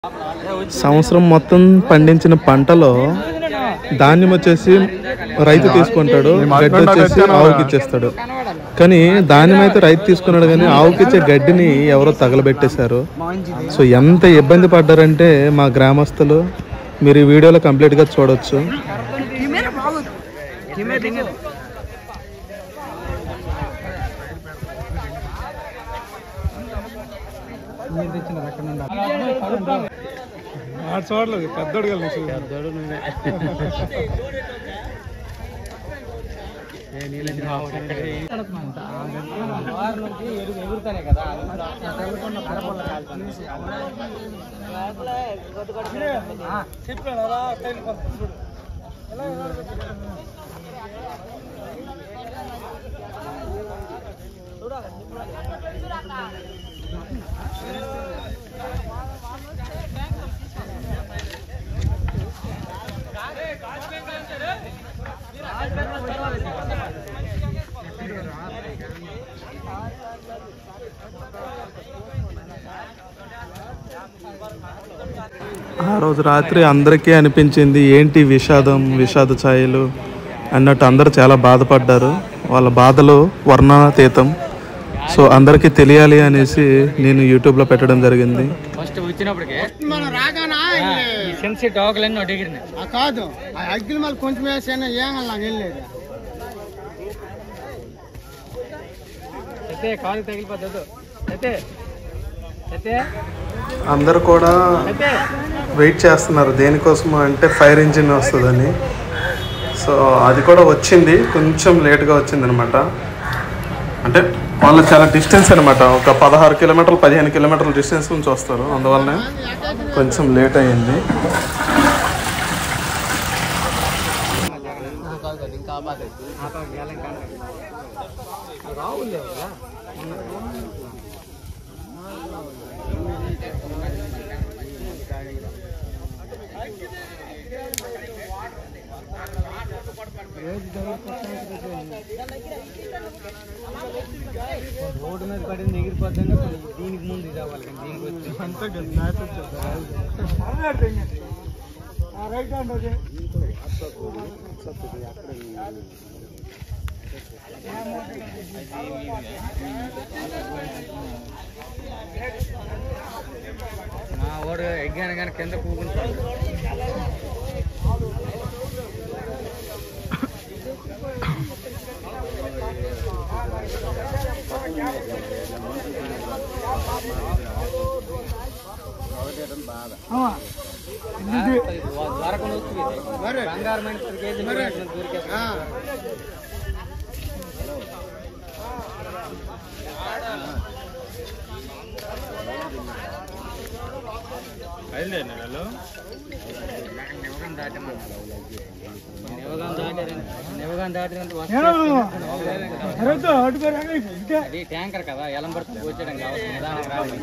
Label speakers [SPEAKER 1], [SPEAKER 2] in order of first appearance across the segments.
[SPEAKER 1] సంవత్సరం మొత్తం పండించిన పంటలో ధాన్యం వచ్చేసి రైతు తీసుకుంటాడు గడ్డి వచ్చేసి ఆవుకి ఇచ్చేస్తాడు కానీ ధాన్యం అయితే రైతు తీసుకున్నాడు కానీ ఆవుకి ఇచ్చే గడ్డిని ఎవరో తగలబెట్టేశారు సో ఎంత ఇబ్బంది పడ్డారంటే మా గ్రామస్తులు మీరు ఈ వీడియోలో కంప్లీట్గా చూడొచ్చు చూడలేదు పెద్దోడు ఆ రోజు రాత్రి అందరికీ అనిపించింది ఏంటి విషాదం విషాద ఛాయలు అన్నట్టు అందరూ చాలా బాధపడ్డారు వాళ్ళ బాధలు వర్ణాతీతం సో అందరికీ తెలియాలి అనేసి నేను యూట్యూబ్లో పెట్టడం జరిగింది
[SPEAKER 2] ఫస్ట్ వచ్చినప్పటికే
[SPEAKER 3] మనం రాగానా
[SPEAKER 2] ఈ సెన్సీ డాగులన్నీ అడిగిరినాయి
[SPEAKER 3] ఆ కాదు ఆ అగ్గిల మళ్ళీ కొంచెం వేసాను ఏం నాకు వెళ్ళలేదు
[SPEAKER 2] అయితే కాలు తగిలిపోద్దు అయితే అయితే
[SPEAKER 1] అందరూ కూడా వెయిట్ చేస్తున్నారు దేనికోసం అంటే ఫైర్ ఇంజిన్ వస్తుందని సో అది కూడా వచ్చింది కొంచెం లేట్గా వచ్చింది అనమాట అంటే వాళ్ళు చాలా డిస్టెన్స్ అనమాట ఒక పదహారు కిలోమీటర్లు పదిహేను కిలోమీటర్ల డిస్టెన్స్ నుంచి వస్తారు అందువల్లనే కొంచెం లేట్ అయ్యింది
[SPEAKER 2] రోడ్డు మీద పడింది ఎగిరిపోద్దంటే దీనికి ముందు ఇది అవ్వాలి కానీ దీనికి వచ్చి మా వాడు ఎగ్గాను కానీ కింద కూకుంటాడు దొరకని వస్తుంది బంగారం అంటే కేజీ దొరికే నివగం దాటమా నివగం దాటారంటే నివగం దాటారంటే అది ట్యాంకర్ కదా ఎలం పడుతూ వచ్చేయడం కావాలి నిదానం రావాలి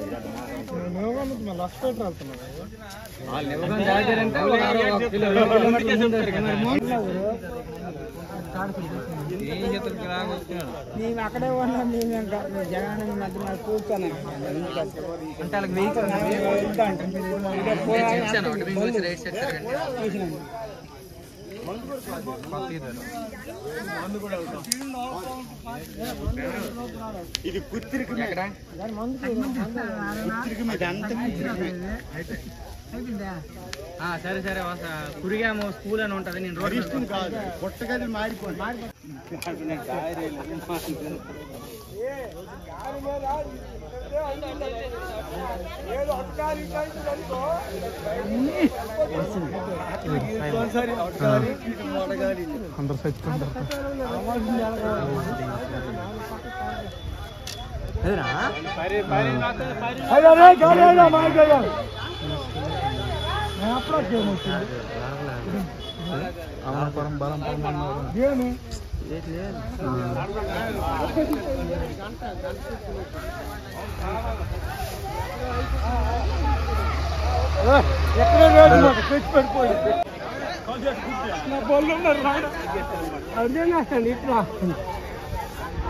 [SPEAKER 2] వాళ్ళు నివగం దాటారంటే వారు ఒక కిలో రెండు కిలోమీటర్ల ముందు వస్తారు. ఏం చేస్తారు ఇలాగ వస్తున్నాడు
[SPEAKER 3] మేము అక్కడే ఉన్నాం మేము ఇంకా జగన్ మధ్య మాకు కూర్చొని
[SPEAKER 2] అంటే వాళ్ళకి వెహికల్ చూసాను ఒకటి మీకు వచ్చి రైట్ సైడ్ తిరగండి ఎక్కడ ఆ, సరే సరే వస్తా. కురిగాము స్కూల్ అని ఉంటది నేను రోడ్
[SPEAKER 3] కాదు పుట్టగది మారిపోయి
[SPEAKER 1] అందరు చచ్చిపోతారు అమలాపురం బలంపురం అన్నారు.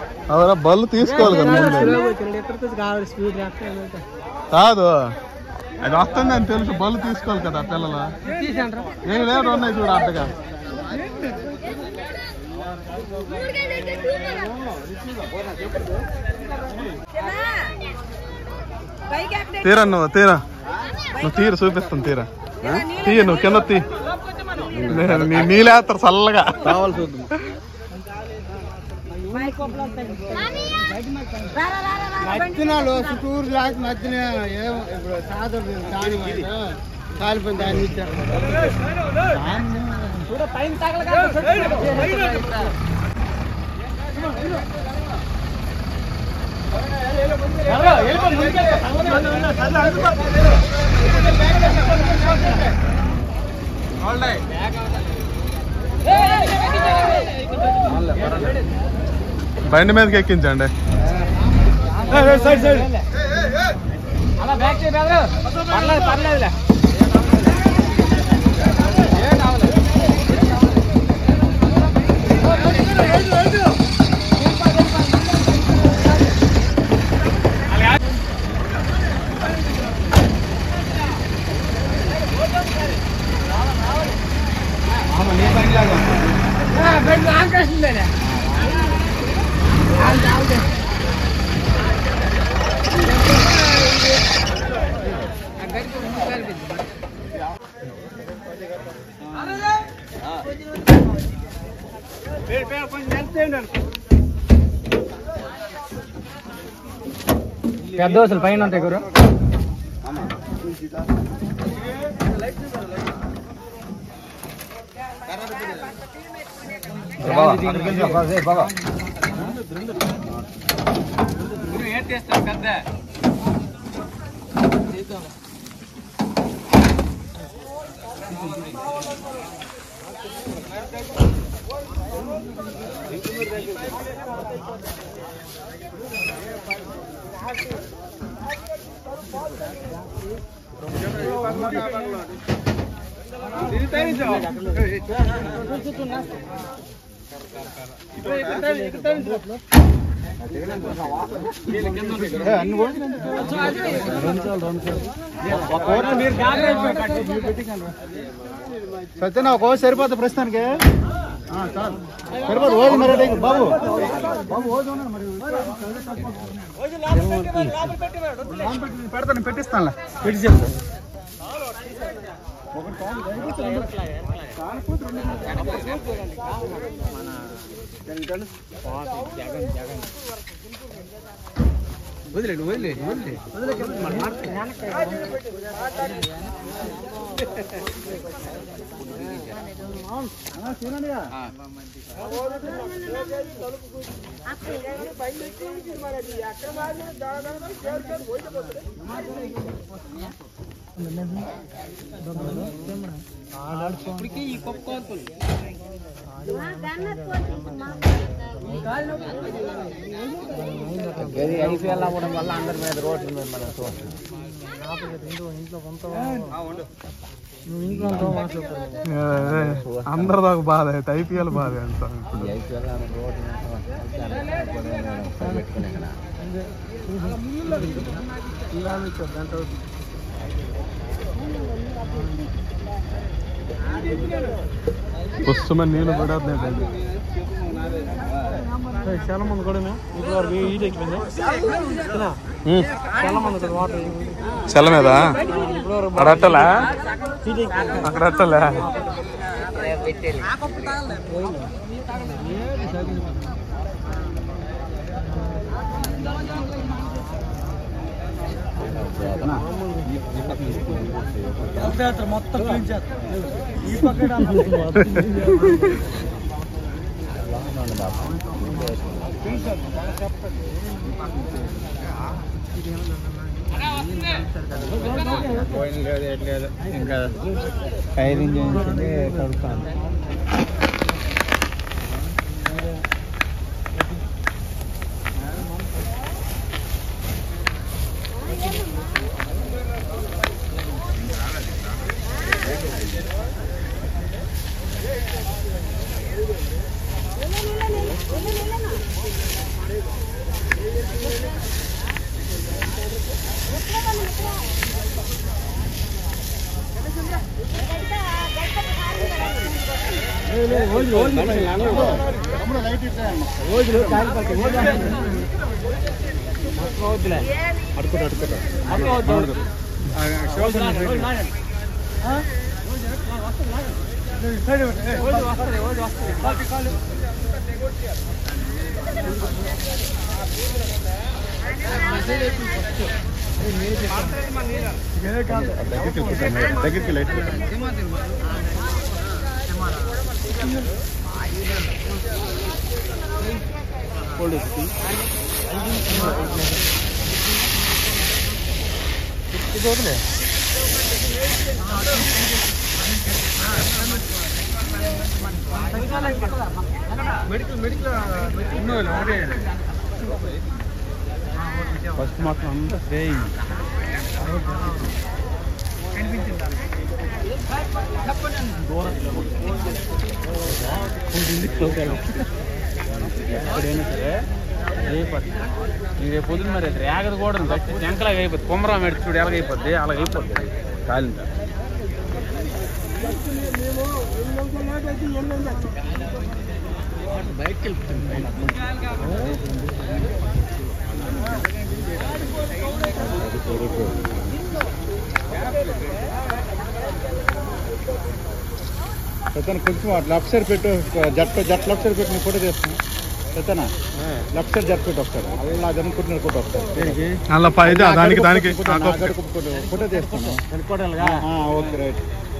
[SPEAKER 1] అవరా బళ్ళు తీసుకోవాలి కదా ముందే.
[SPEAKER 3] కావాలి స్పీడ్
[SPEAKER 1] కాదు అది వస్తుందని తెలుసు బళ్ళు తీసుకోవాలి కదా పిల్లలు ఏం లేదు ఉన్నాయి చూడు అడ్డగా తీరా నువ్వు తీరా నువ్వు తీరు చూపిస్తాను తీరా తీయ నువ్వు కింద తీ నీ నీలేస్తారు చల్లగా
[SPEAKER 2] కావాలి చూద్దాం
[SPEAKER 3] మధ్యనాలు చుట్టూరు లాగి మధ్యన ఏం ఇప్పుడు సాధుడు దాని కాలిపోయింది దాన్ని ఇచ్చారు
[SPEAKER 1] బండి మీదకి ఎక్కించండి
[SPEAKER 2] అలా బ్యాక్ చేయి బ్రదర్ పర్లేదు పర్లేదులే పెద్ద దోశలు పైన ఉంటాయి గురు పెద్ద
[SPEAKER 3] సత్యన ఒక రోజు సరిపోతుంది ప్రస్తుతానికి ఆ, చాలు సరిపోదు ఓజు మరి అడిగి, బాబు బాబు ఓజు ఉన్నది మరి పెడతాను పెట్టిస్తానులే పెట్టి చెప్తాను
[SPEAKER 2] వదిలేండి వదిలే వదిలే ఇప్పటికీ ఈ పప్పు కోరుతుంది ఇది ఐపీఎల్ అవ్వడం వల్ల అందరి మీద రోడ్ల మీద మనం చూస్తాం
[SPEAKER 1] అందరిది ఒక బాధ అయితే ఐపీఎల్ బాధ అంత
[SPEAKER 2] ఈ ఐపీఎల్ రోడ్ల మీద పెట్టుకునే కదా
[SPEAKER 1] పుస్తమని నీళ్ళు పడేస్తున్నాయి
[SPEAKER 3] చాలా మంది కూడా ఇప్పుడు వరకు ఈ ఎక్కిపోయింది చాలా మంది ఇక్కడ వాటర్
[SPEAKER 1] చెల్ల మీద అక్కడ అట్టలా అక్కడ అట్టలే
[SPEAKER 3] మొత్తం క్లీన్ చేస్తారు ఈ పక్క
[SPEAKER 2] పోయిన లేదు ఎట్లేదు ఇంకా ఫైరింగ్ చేయించింది కడుపుతాను
[SPEAKER 4] ఎట్లా
[SPEAKER 3] దగ్గరికి లైట్ ఫస్ట్ మాత్రం అంతా సేమ్ ఎక్కడైనా సరే అయిపోద్ది నీకు రేపు పొద్దున్న మరి రేగది కూడా గట్టి టెంకలాగా అయిపోద్ది కుమ్మరా మెడి చూడు ఎలాగైపోద్ది అలాగ అయిపోద్ది కాలింద
[SPEAKER 4] పెద్దన కొంచెం లెఫ్ట్ సైడ్ పెట్టు జట్ జట్ లెఫ్ట్ సైడ్ పెట్టి నీ ఫోటో చేస్తాను పెద్దన లెఫ్ట్ సైడ్ జట్ పెట్టు ఒకసారి అలా జనుకుంటున్నారు ఫోటో ఒకసారి
[SPEAKER 1] అలా పైది దానికి దానికి
[SPEAKER 4] ఫోటో చేస్తాను ఆ, ఓకే రైట్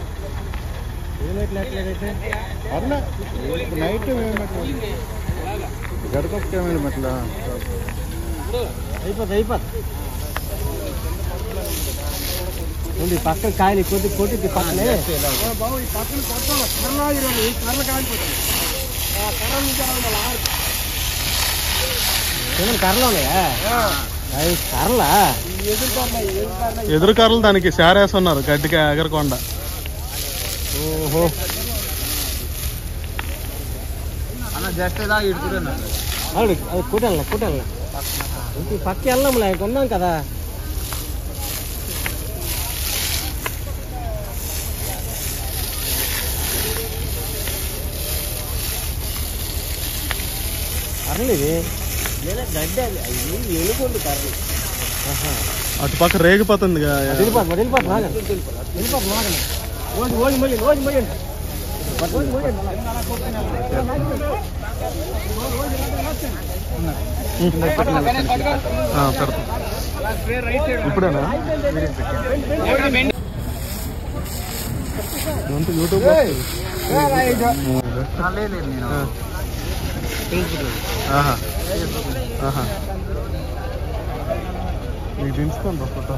[SPEAKER 4] అట్లా ఇప్పుడు నైట్ ఏమట్లా గడపకి ఏమైనా అట్లా
[SPEAKER 2] అయిపోద్ది అయిపోద్ది ఉంది పక్కన కాయలు కొద్ది కొట్టి పక్కనే ఏమైనా కర్రలు ఉన్నాయా అవి కర్రలా
[SPEAKER 1] ఎదురు కర్రలు దానికి శారేస్తున్నారు గడ్డికి ఎగరకుండా
[SPEAKER 2] ఓహో
[SPEAKER 4] అన్న జస్ట్ ఇలా ఇడుతున్నాను
[SPEAKER 2] అవును అది కూటల్లా కూటల్లా ఇంక పక్క వెళ్ళాంలే కొన్నాం కదా కర్రలు ఇది లేదా గడ్డి అది అవి ఎలుగుండు కర్రలు ఆహా.
[SPEAKER 1] అటు పక్క రేగిపోతుంది
[SPEAKER 2] అది వెళ్ళిపోదు మరి వెళ్ళిపోదు రాగండి వెళ్ళిపోదు రాగండి ఓడి ఓడి మొయ్యండి ఓడి మొయ్యండి ఓడి మొయ్యండి
[SPEAKER 1] పెడతా ఇప్పుడేనా ఇదంతా యూట్యూబ్ ఆహా ఆహా మీకు దించుకోండి ఫోటో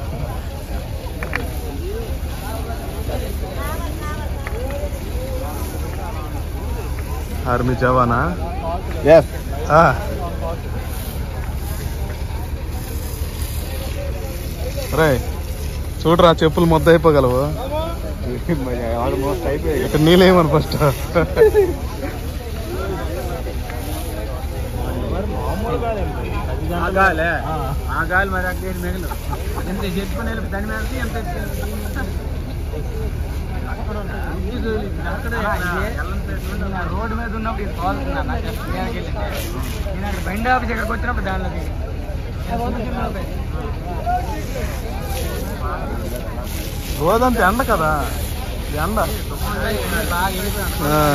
[SPEAKER 1] ఆర్మీ జవానా
[SPEAKER 4] ఎస్
[SPEAKER 1] ఆ. రే చూడరా చెప్పులు మొద్ద అయిపోగలవు
[SPEAKER 4] ఆల్మోస్ట్ అయిపోయాయి
[SPEAKER 1] ఇక్కడ నీళ్ళేమని ఫస్ట్
[SPEAKER 4] ఆ గాలే ఆ గాలి మరి అక్కడ మిగిలిన ఎంత చెప్పుకుని వెళ్ళి దాని మీద ఎంత రోడ్డు మీద ఉన్నప్పుడు ఇది తోలుతున్నా నాకు జస్ట్ మీదకి వెళ్ళింది నేను అక్కడ బండి ఆఫీస్ ఇక్కడికి వచ్చినప్పుడు దానిలోకి
[SPEAKER 1] రోజంతా ఎండ కదా ఎండ
[SPEAKER 4] బాగా వెళ్ళిపోయాను
[SPEAKER 1] ఆ.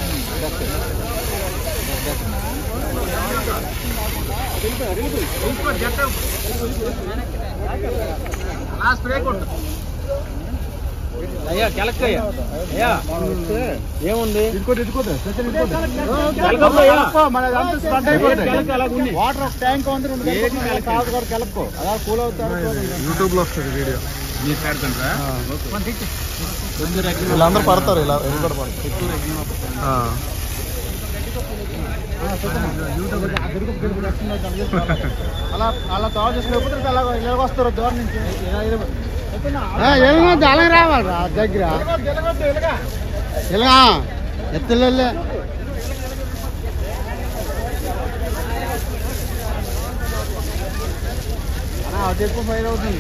[SPEAKER 4] లాస్ట్ బ్రేక్ ఉంటుంది
[SPEAKER 2] అయ్యా కెలక్కయ్యా అయ్యా ఏముంది
[SPEAKER 4] వాటర్ ఒక ట్యాంక్ ఉంది రెండు కాదు కూడా కలుపుకో అలా కూల్ అవుతారు
[SPEAKER 1] యూట్యూబ్ లో వస్తుంది వీడియో
[SPEAKER 4] మీరు పెడతారా
[SPEAKER 1] వీళ్ళందరూ పడతారు ఇలా వీళ్ళు కూడా పడతారు ఆ.
[SPEAKER 4] అలా అలా తాగు చేసుకున్నప్పుడు అలా ఇలాగ వస్తారు దూరం నుంచి
[SPEAKER 3] ఎలాగొద్దు అలాగే రావాలి రా దగ్గర ఇలా ఎత్తలే
[SPEAKER 4] అది ఎక్కువ ఫైర్ అవుతుంది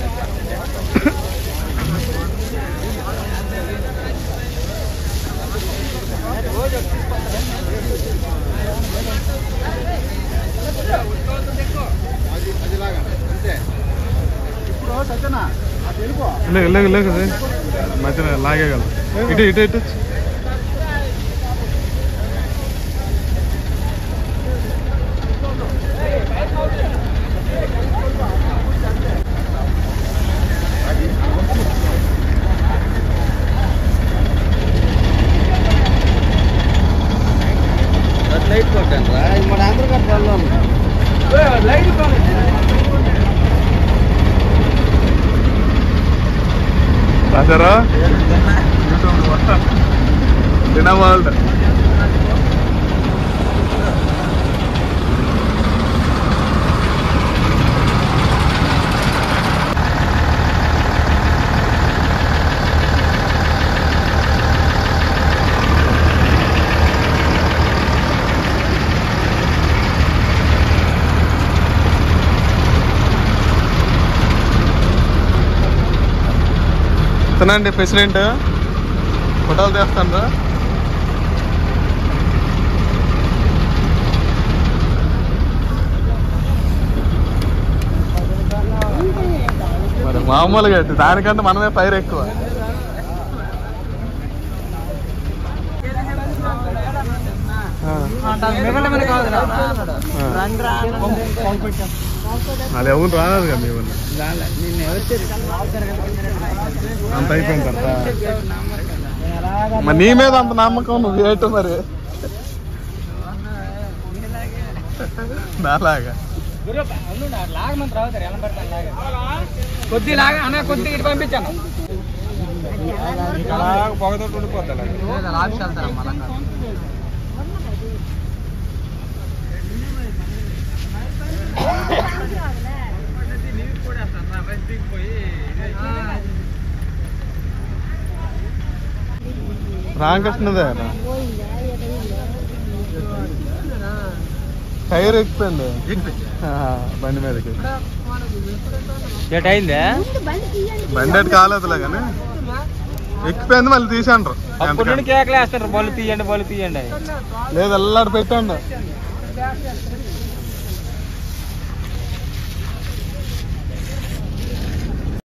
[SPEAKER 1] లేక లేక లేక మధ్యన లాగేగలరు ఇటు ఇటు ఇటు
[SPEAKER 2] లైట్ కొట్టాను రా ఇది మన ఆంధ్ర కట్టాలి
[SPEAKER 1] రాశారా తినవాళ్ళు తినండి ప్రెసిడెంట్ ఫోటోలు తీస్తాను మరి మామూలుగా అయితే దానికంటే మనమే పైరు ఎక్కువ ఆ. అది ఎవరు రాలేదు కదా మీ వాళ్ళు అంత అయిపోయిన తర్వాత మరి నీ మీద అంత నమ్మకం నువ్వు ఏంటో మరి నాలాగా
[SPEAKER 2] కొద్ది లాగా అన్న కొద్ది ఇటు పంపించాను పొగతోటి ఉండిపోతా ఆఫీస్ వెళ్తాను మళ్ళా
[SPEAKER 1] రామకృష్ణదే టైర్ ఎక్కిపోయింది ఆ, బండి మీదకి
[SPEAKER 2] ఎట్ అయిందే
[SPEAKER 1] బండి అటు కాలేదులే కానీ ఎక్కిపోయింది మళ్ళీ తీసాండ్రు
[SPEAKER 2] అప్పుడు నుండి కేకలు వేస్తారు బళ్ళు తీయండి బళ్ళు తీయండి అని.
[SPEAKER 1] లేదు ఎల్లాడు పెట్టండు